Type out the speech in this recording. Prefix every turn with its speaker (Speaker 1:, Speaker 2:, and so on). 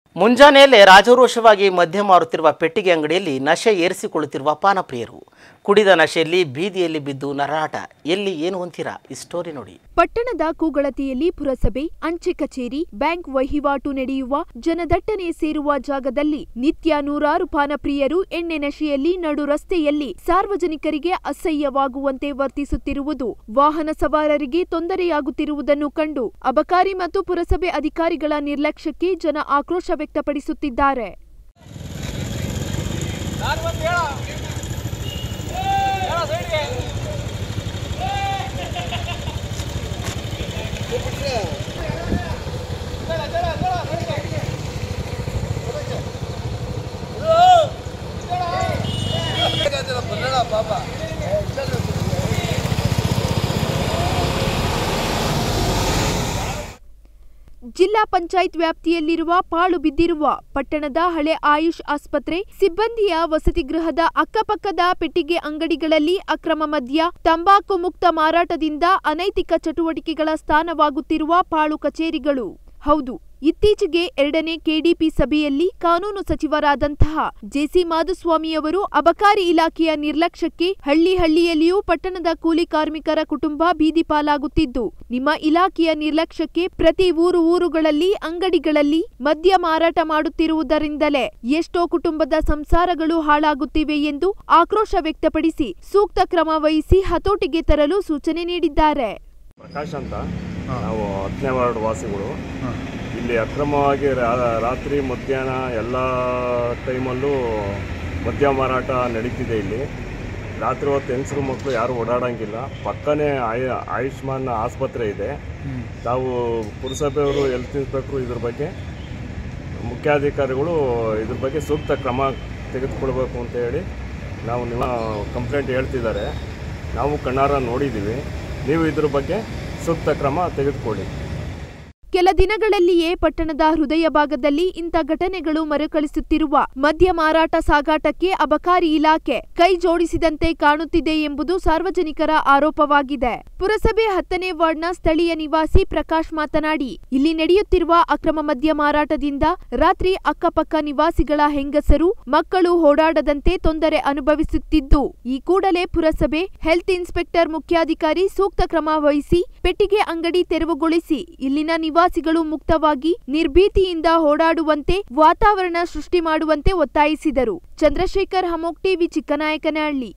Speaker 1: ಮುಂಜಾನೆಯಲ್ಲೇ ರಾಜಾರೋಷವಾಗಿ ಮದ್ಯ ಮಾರುತ್ತಿರುವ ಪೆಟ್ಟಿಗೆ ಅಂಗಡಿಯಲ್ಲಿ ನಶೆ ಏರಿಸಿಕೊಳ್ಳುತ್ತಿರುವ ಪಾನಪ್ರಿಯರು ಕುಡಿದ ನಶೆಯಲ್ಲಿ ಬೀದಿಯಲ್ಲಿ ಬಿದ್ದು ನರಾಟ ಎಲ್ಲಿ ಏನು ಅಂತೀರಾ ಈ ಸ್ಟೋರಿ ನೋಡಿ
Speaker 2: ಪಟ್ಟಣದ ಕೂಗಳತಿಯಲ್ಲಿ ಪುರಸಭೆ ಅಂಚೆ ಕಚೇರಿ ಬ್ಯಾಂಕ್ ವಹಿವಾಟು ನಡೆಯುವ ಜನದಟ್ಟಣೆ ಸೇರುವ ಜಾಗದಲ್ಲಿ ನಿತ್ಯ ನೂರಾರು ಪಾನಪ್ರಿಯರು ಎಣ್ಣೆ ನಶೆಯಲ್ಲಿ ನಡು ರಸ್ತೆಯಲ್ಲಿ ಸಾರ್ವಜನಿಕರಿಗೆ ಅಸಹ್ಯವಾಗುವಂತೆ ವರ್ತಿಸುತ್ತಿರುವುದು ವಾಹನ ಸವಾರರಿಗೆ ತೊಂದರೆಯಾಗುತ್ತಿರುವುದನ್ನು ಕಂಡು ಅಬಕಾರಿ ಮತ್ತು ಪುರಸಭೆ ಅಧಿಕಾರಿಗಳ ನಿರ್ಲಕ್ಷ್ಯಕ್ಕೆ ಜನ ಆಕ್ರೋಶ ವ್ಯಕ್ತಪಡಿಸುತ್ತಿದ್ದಾರೆ ಜಿಲ್ಲಾ ಪಂಚಾಯತ್ ವ್ಯಾಪ್ತಿಯಲ್ಲಿರುವ ಪಾಳು ಬಿದ್ದಿರುವ ಪಟ್ಟಣದ ಹಳೆ ಆಯುಷ್ ಆಸ್ಪತ್ರೆ ಸಿಬ್ಬಂದಿಯ ವಸತಿಗೃಹದ ಅಕ್ಕಪಕ್ಕದ ಪೆಟ್ಟಿಗೆ ಅಂಗಡಿಗಳಲ್ಲಿ ಅಕ್ರಮ ಮದ್ಯ ತಂಬಾಕು ಮುಕ್ತ ಮಾರಾಟದಿಂದ ಅನೈತಿಕ ಚಟುವಟಿಕೆಗಳ ಸ್ಥಾನವಾಗುತ್ತಿರುವ ಪಾಳು ಕಚೇರಿಗಳು ಹೌದು ಇತ್ತೀಚೆಗೆ ಎರಡನೇ ಕೆಡಿಪಿ ಸಭೆಯಲ್ಲಿ ಕಾನೂನು ಸಚಿವರಾದಂತಹ ಜೆಸಿ ಮಾಧುಸ್ವಾಮಿಯವರು ಅಬಕಾರಿ ಇಲಾಖೆಯ ನಿರ್ಲಕ್ಷ್ಯಕ್ಕೆ ಹಳ್ಳಿ ಹಳ್ಳಿಯಲ್ಲಿಯೂ ಪಟ್ಟಣದ ಕೂಲಿ ಕಾರ್ಮಿಕರ ಕುಟುಂಬ ಬೀದಿ ಪಾಲಾಗುತ್ತಿದ್ದು ನಿಮ್ಮ ಇಲಾಖೆಯ ನಿರ್ಲಕ್ಷ್ಯಕ್ಕೆ ಪ್ರತಿ ಊರು ಊರುಗಳಲ್ಲಿ ಅಂಗಡಿಗಳಲ್ಲಿ ಮದ್ಯ ಮಾರಾಟ ಮಾಡುತ್ತಿರುವುದರಿಂದಲೇ ಎಷ್ಟೋ ಕುಟುಂಬದ ಸಂಸಾರಗಳು ಹಾಳಾಗುತ್ತಿವೆ ಎಂದು ಆಕ್ರೋಶ ವ್ಯಕ್ತಪಡಿಸಿ ಸೂಕ್ತ ಕ್ರಮ ವಹಿಸಿ ಹತೋಟಿಗೆ ತರಲು ಸೂಚನೆ ನೀಡಿದ್ದಾರೆ
Speaker 3: ಪ್ರಕಾಶ್ ಅಂತ ನಾವು ಹತ್ತನೇ ವಾರ್ಡ್ ವಾಸಿಗಳು ಇಲ್ಲಿ ಅಕ್ರಮವಾಗಿ ರಾ- ರಾತ್ರಿ ಮಧ್ಯಾಹ್ನ ಎಲ್ಲ ಟೈಮಲ್ಲೂ ಮದ್ಯ ಮಾರಾಟ ನಡೀತಿದೆ ಇಲ್ಲಿ ರಾತ್ರಿ ಹೊತ್ತು ಹೆಂಗಸರು ಮಕ್ಕಳು ಯಾರು ಓಡಾಡಂಗಿಲ್ಲ ಪಕ್ಕನೇ ಆಯ್ ಆಯುಷ್ಮಾನ್ ಆಸ್ಪತ್ರೆ ಇದೆ ತಾವು ಪುರಸಭೆಯವರು ಹೆಲ್ತ್ ಇನ್ಸ್ಪೆಕ್ಟ್ರು ಇದ್ರ ಬಗ್ಗೆ ಮುಖ್ಯಾಧಿಕಾರಿಗಳು ಇದ್ರ ಬಗ್ಗೆ ಸೂಕ್ತ ಕ್ರಮ ತೆಗೆದುಕೊಳ್ಬೇಕು ಅಂತ ಹೇಳಿ ನಾವು ನಿಮ್ಮ ಕಂಪ್ಲೇಂಟ್ ಹೇಳ್ತಿದ್ದಾರೆ ನಾವು ಕಣ್ಣಾರ ನೋಡಿದ್ದೀವಿ ನೀವು ಇದ್ರ ಬಗ್ಗೆ ಸೂಕ್ತ ಕ್ರಮ ತೆಗೆದುಕೊಳ್ಳಿ
Speaker 2: ಕೆಲ ದಿನಗಳಲ್ಲಿಯೇ ಪಟ್ಟಣದ ಹೃದಯ ಭಾಗದಲ್ಲಿ ಇಂಥ ಘಟನೆಗಳು ಮರುಕಳಿಸುತ್ತಿರುವ ಮದ್ಯ ಮಾರಾಟ ಸಾಗಾಟಕ್ಕೆ ಅಬಕಾರಿ ಇಲಾಖೆ ಕೈ ಜೋಡಿಸಿದಂತೆ ಕಾಣುತ್ತಿದೆ ಎಂಬುದು ಸಾರ್ವಜನಿಕರ ಆರೋಪವಾಗಿದೆ ಪುರಸಭೆ ಹತ್ತನೇ ವಾರ್ಡ್ನ ಸ್ಥಳೀಯ ನಿವಾಸಿ ಪ್ರಕಾಶ್ ಮಾತನಾಡಿ ಇಲ್ಲಿ ನಡೆಯುತ್ತಿರುವ ಅಕ್ರಮ ಮದ್ಯ ಮಾರಾಟದಿಂದ ರಾತ್ರಿ ಅಕ್ಕಪಕ್ಕ ನಿವಾಸಿಗಳ ಹೆಂಗಸರು ಮಕ್ಕಳು ಓಡಾಡದಂತೆ ತೊಂದರೆ ಅನುಭವಿಸುತ್ತಿದ್ದು ಈ ಕೂಡಲೇ ಪುರಸಭೆ ಹೆಲ್ತ್ ಇನ್ಸ್ಪೆಕ್ಟರ್ ಮುಖ್ಯಾಧಿಕಾರಿ ಸೂಕ್ತ ಕ್ರಮ ವಹಿಸಿ ಪೆಟ್ಟಿಗೆ ಅಂಗಡಿ ತೆರವುಗೊಳಿಸಿ ಇಲ್ಲಿನ ನಿವಾಸಿಗಳು ಮುಕ್ತವಾಗಿ ನಿರ್ಭೀತಿಯಿಂದ ಓಡಾಡುವಂತೆ ವಾತಾವರಣ ಸೃಷ್ಟಿ ಮಾಡುವಂತೆ ಒತ್ತಾಯಿಸಿದರು ಚಂದ್ರಶೇಖರ್ ಹಮೋಕ್ ಟಿವಿ ಚಿಕ್ಕನಾಯಕನಹಳ್ಳಿ